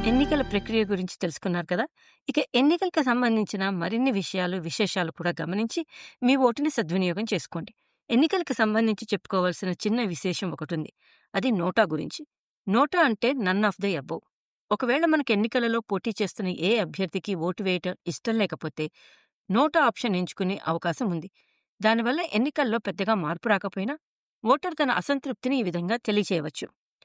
ఎన్నికల ప్రక్రియ గురించి తెలుసుకున్నారు కదా ఇక ఎన్నికలకు సంబంధించిన మరిన్ని విషయాలు విశేషాలు కూడా గమనించి మీ ఓటుని సద్వినియోగం చేసుకోండి ఎన్నికలకు సంబంధించి చెప్పుకోవాల్సిన చిన్న విశేషం ఒకటి ఉంది అది నోటా గురించి నోటా అంటే నన్ ఆఫ్ ద అబోవ్ ఒకవేళ మనకు ఎన్నికలలో పోటీ చేస్తున్న ఏ అభ్యర్థికి ఓటు వేయటం ఇష్టం లేకపోతే నోటా ఆప్షన్ ఎంచుకునే అవకాశం ఉంది దానివల్ల ఎన్నికల్లో పెద్దగా మార్పు రాకపోయినా ఓటర్ తన అసంతృప్తిని ఈ విధంగా తెలియచేయవచ్చు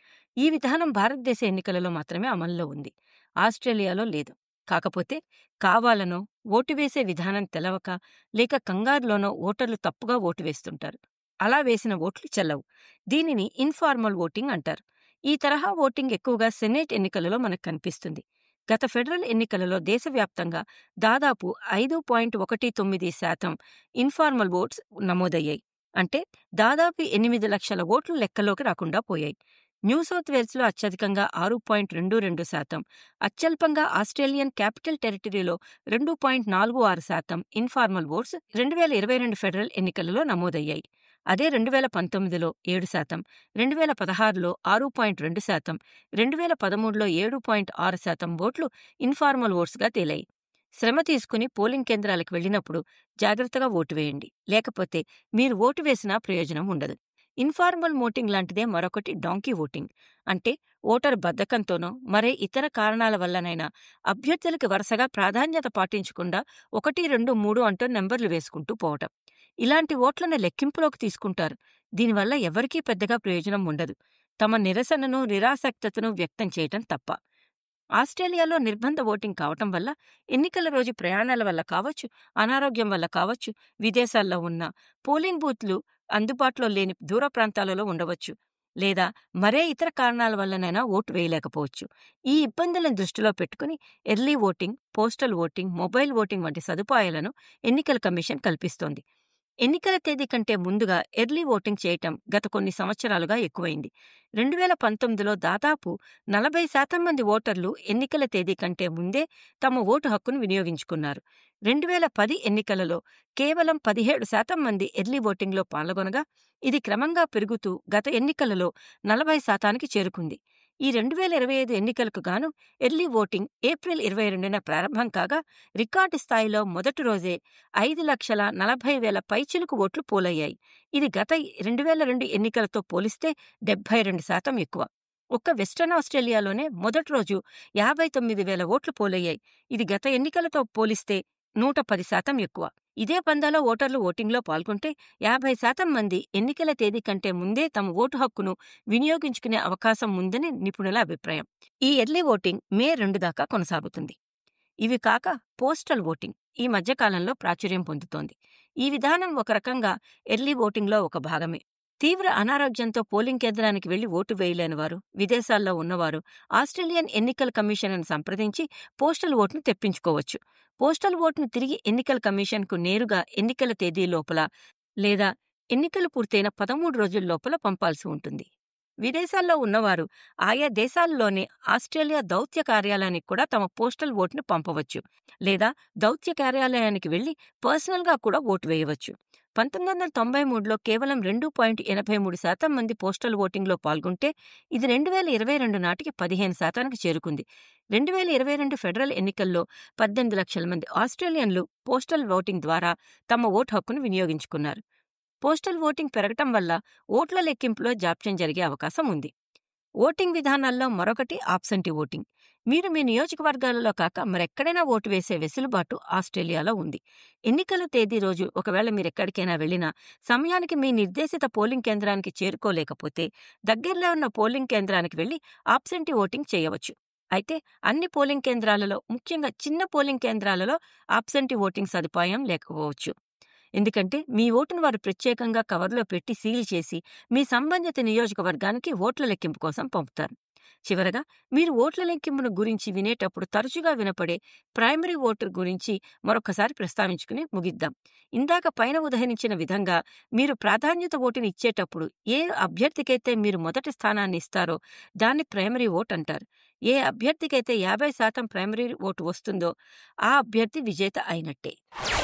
ఈ విధానం భారతదేశ ఎన్నికలలో మాత్రమే అమల్లో ఉంది ఆస్ట్రేలియాలో లేదు కాకపోతే కావాలనో ఓటు వేసే విధానం తెలవక లేక కంగారులోనో ఓటర్లు తప్పుగా ఓటు వేస్తుంటారు అలా వేసిన ఓట్లు చెల్లవు దీనిని ఇన్ఫార్మల్ ఓటింగ్ అంటారు ఈ తరహా ఓటింగ్ ఎక్కువగా సెనేట్ ఎన్నికలలో మనకు కనిపిస్తుంది గత ఫెడరల్ ఎన్నికలలో దేశవ్యాప్తంగా దాదాపు ఐదు పాయింట్ ఒకటి తొమ్మిది శాతం ఇన్ఫార్మల్ ఓట్స్ నమోదయ్యాయి అంటే దాదాపు ఎనిమిది లక్షల ఓట్లు లెక్కలోకి రాకుండా పోయాయి న్యూ సౌత్ వేల్స్లో అత్యధికంగా ఆరు పాయింట్ రెండు రెండు శాతం అత్యల్పంగా ఆస్ట్రేలియన్ క్యాపిటల్ టెరిటరీలో రెండు పాయింట్ నాలుగు ఆరు శాతం ఇన్ఫార్మల్ ఓట్స్ రెండు వేల ఇరవై రెండు ఫెడరల్ ఎన్నికలలో నమోదయ్యాయి అదే రెండు వేల పంతొమ్మిదిలో ఏడు శాతం రెండు వేల పదహారులో ఆరు పాయింట్ రెండు శాతం రెండు వేల పదమూడులో ఏడు పాయింట్ ఆరు శాతం ఓట్లు ఇన్ఫార్మల్ ఓట్స్గా తేలాయి శ్రమ తీసుకుని పోలింగ్ కేంద్రాలకు వెళ్ళినప్పుడు జాగ్రత్తగా ఓటు వేయండి లేకపోతే మీరు ఓటు వేసినా ప్రయోజనం ఉండదు ఇన్ఫార్మల్ ఓటింగ్ లాంటిదే మరొకటి డాంకీ ఓటింగ్ అంటే ఓటర్ బద్ధకంతోనో మరే ఇతర కారణాల వల్లనైనా అభ్యర్థులకు వరుసగా ప్రాధాన్యత పాటించకుండా ఒకటి రెండు మూడు అంటూ నెంబర్లు వేసుకుంటూ పోవటం ఇలాంటి ఓట్లను లెక్కింపులోకి తీసుకుంటారు దీనివల్ల ఎవరికీ పెద్దగా ప్రయోజనం ఉండదు తమ నిరసనను నిరాసక్తతను వ్యక్తం చేయటం తప్ప ఆస్ట్రేలియాలో నిర్బంధ ఓటింగ్ కావటం వల్ల ఎన్నికల రోజు ప్రయాణాల వల్ల కావచ్చు అనారోగ్యం వల్ల కావచ్చు విదేశాల్లో ఉన్న పోలింగ్ బూత్లు అందుబాటులో లేని దూర ప్రాంతాలలో ఉండవచ్చు లేదా మరే ఇతర కారణాల వల్లనైనా ఓటు వేయలేకపోవచ్చు ఈ ఇబ్బందులను దృష్టిలో పెట్టుకుని early voting postal voting mobile voting వంటి సదుపాయాలను ఎన్నికల కమిషన్ కల్పిస్తోంది ఎన్నికల తేదీ కంటే ముందుగా ఎర్లీ ఓటింగ్ చేయటం గత కొన్ని సంవత్సరాలుగా ఎక్కువైంది రెండు వేల పంతొమ్మిదిలో దాదాపు నలభై శాతం మంది ఓటర్లు ఎన్నికల తేదీ కంటే ముందే తమ ఓటు హక్కును వినియోగించుకున్నారు రెండు వేల పది ఎన్నికలలో కేవలం పదిహేడు శాతం మంది ఎర్లీ ఓటింగ్లో పాల్గొనగా ఇది క్రమంగా పెరుగుతూ గత ఎన్నికలలో నలభై శాతానికి చేరుకుంది ఈ రెండు వేల ఇరవై ఐదు ఎన్నికలకు గాను ఎర్లీ ఓటింగ్ ఏప్రిల్ ఇరవై రెండున ప్రారంభం కాగా రికార్డు స్థాయిలో మొదటి రోజే ఐదు లక్షల నలభై వేల పైచిలుకు ఓట్లు పోలయ్యాయి ఇది గత రెండు వేల రెండు ఎన్నికలతో పోలిస్తే డెబ్బై రెండు శాతం ఎక్కువ ఒక్క వెస్టర్న్ ఆస్ట్రేలియాలోనే మొదటి రోజు యాభై తొమ్మిది వేల ఓట్లు పోలయ్యాయి ఇది గత ఎన్నికలతో పోలిస్తే నూట పది శాతం ఎక్కువ ఇదే పందాలో ఓటర్లు ఓటింగ్లో పాల్గొంటే యాభై శాతం మంది ఎన్నికల తేదీ కంటే ముందే తమ ఓటు హక్కును వినియోగించుకునే అవకాశం ఉందని నిపుణుల అభిప్రాయం ఈ ఎర్లీ ఓటింగ్ మే రెండు దాకా కొనసాగుతుంది ఇవి కాక పోస్టల్ ఓటింగ్ ఈ మధ్యకాలంలో ప్రాచుర్యం పొందుతోంది ఈ విధానం ఒక రకంగా ఎర్లీ ఓటింగ్లో ఒక భాగమే తీవ్ర అనారోగ్యంతో పోలింగ్ కేంద్రానికి వెళ్లి ఓటు వేయలేని వారు విదేశాల్లో ఉన్నవారు ఆస్ట్రేలియన్ ఎన్నికల కమిషన్ను సంప్రదించి పోస్టల్ ఓటును తెప్పించుకోవచ్చు పోస్టల్ ఓటును తిరిగి ఎన్నికల కమిషన్కు నేరుగా ఎన్నికల తేదీ లోపల లేదా ఎన్నికలు పూర్తయిన పదమూడు రోజుల లోపల పంపాల్సి ఉంటుంది విదేశాల్లో ఉన్నవారు ఆయా దేశాల్లోని ఆస్ట్రేలియా దౌత్య కార్యాలయానికి కూడా తమ పోస్టల్ ఓటును పంపవచ్చు లేదా దౌత్య కార్యాలయానికి వెళ్లి పర్సనల్గా కూడా ఓటు వేయవచ్చు పంతొమ్మిది వందల తొంభై మూడులో కేవలం రెండు పాయింట్ ఎనభై మూడు శాతం మంది పోస్టల్ ఓటింగ్లో పాల్గొంటే ఇది రెండు వేల ఇరవై రెండు నాటికి పదిహేను శాతానికి చేరుకుంది రెండు వేల ఇరవై రెండు ఫెడరల్ ఎన్నికల్లో పద్దెనిమిది లక్షల మంది ఆస్ట్రేలియన్లు పోస్టల్ ఓటింగ్ ద్వారా తమ ఓటు హక్కును వినియోగించుకున్నారు పోస్టల్ ఓటింగ్ పెరగటం వల్ల ఓట్ల లెక్కింపులో జాప్యం జరిగే అవకాశం ఉంది ఓటింగ్ విధానాల్లో మరొకటి ఆబ్సెంటీ ఓటింగ్ మీరు మీ నియోజకవర్గాలలో కాక మరెక్కడైనా ఓటు వేసే వెసులుబాటు ఆస్ట్రేలియాలో ఉంది ఎన్నికల తేదీ రోజు ఒకవేళ మీరెక్కడికైనా వెళ్లినా సమయానికి మీ నిర్దేశిత పోలింగ్ కేంద్రానికి చేరుకోలేకపోతే దగ్గరలో ఉన్న పోలింగ్ కేంద్రానికి వెళ్లి ఆబ్సెంటీ ఓటింగ్ చేయవచ్చు అయితే అన్ని పోలింగ్ కేంద్రాలలో ముఖ్యంగా చిన్న పోలింగ్ కేంద్రాలలో ఆబ్సెంటీ ఓటింగ్ సదుపాయం లేకపోవచ్చు ఎందుకంటే మీ ఓటును వారు ప్రత్యేకంగా కవర్లో పెట్టి సీల్ చేసి మీ సంబంధిత నియోజకవర్గానికి ఓట్ల లెక్కింపు కోసం పంపుతారు చివరగా మీరు ఓట్ల లెక్కింపును గురించి వినేటప్పుడు తరచుగా వినపడే ప్రైమరీ ఓటర్ గురించి మరొకసారి ప్రస్తావించుకుని ముగిద్దాం ఇందాక పైన ఉదహరించిన విధంగా మీరు ప్రాధాన్యత ఓటుని ఇచ్చేటప్పుడు ఏ అభ్యర్థికైతే మీరు మొదటి స్థానాన్ని ఇస్తారో దాన్ని ప్రైమరీ ఓట్ అంటారు ఏ అభ్యర్థికైతే యాభై శాతం ప్రైమరీ ఓటు వస్తుందో ఆ అభ్యర్థి విజేత అయినట్టే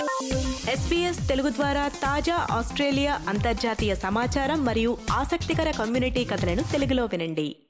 ఎస్పీఎస్ తెలుగు ద్వారా తాజా ఆస్ట్రేలియా అంతర్జాతీయ సమాచారం మరియు ఆసక్తికర కమ్యూనిటీ కథలను తెలుగులో వినండి